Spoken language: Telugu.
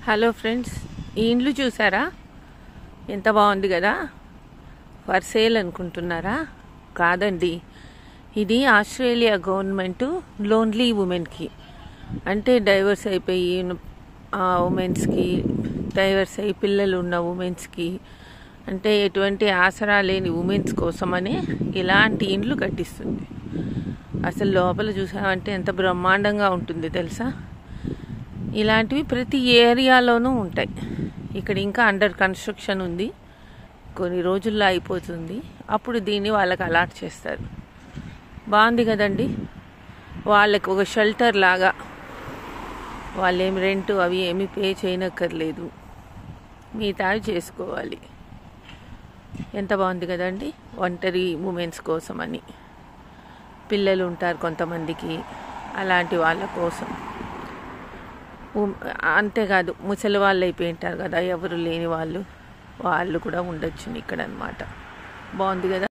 హలో ఫ్రెండ్స్ ఈ ఇండ్లు చూసారా ఎంత బాగుంది కదా ఫర్ సేల్ అనుకుంటున్నారా కాదండి ఇది ఆస్ట్రేలియా గవర్నమెంట్ లోన్లీ ఉమెన్కి అంటే డైవర్స్ అయిపోయి ఆ ఉమెన్స్కి డైవర్స్ అయ్యి పిల్లలు ఉన్న ఉమెన్స్కి అంటే ఎటువంటి ఆసరా లేని ఉమెన్స్ కోసమని ఇలాంటి ఇండ్లు కట్టిస్తుంది అసలు లోపల చూసామంటే ఎంత బ్రహ్మాండంగా ఉంటుంది తెలుసా ఇలాంటివి ప్రతి ఏరియాలోనూ ఉంటాయి ఇక్కడ ఇంకా అండర్ కన్స్ట్రక్షన్ ఉంది కొన్ని రోజుల్లో అయిపోతుంది అప్పుడు దీన్ని వాళ్ళకి అలాట్ చేస్తారు బాగుంది కదండి వాళ్ళకి ఒక షెల్టర్ లాగా వాళ్ళేమి రెంట్ అవి ఏమి పే చేయనక్కర్లేదు మిగతావి చేసుకోవాలి ఎంత బాగుంది కదండి ఒంటరి ఉమెన్స్ కోసం అని పిల్లలు ఉంటారు కొంతమందికి అలాంటి వాళ్ళ కోసం ఉమ్, అంతేకాదు ముసలి వాళ్ళు అయిపోయి ఉంటారు కదా ఎవరు లేని వాళ్ళు వాళ్ళు కూడా ఉండొచ్చు ఇక్కడ అనమాట బాగుంది కదా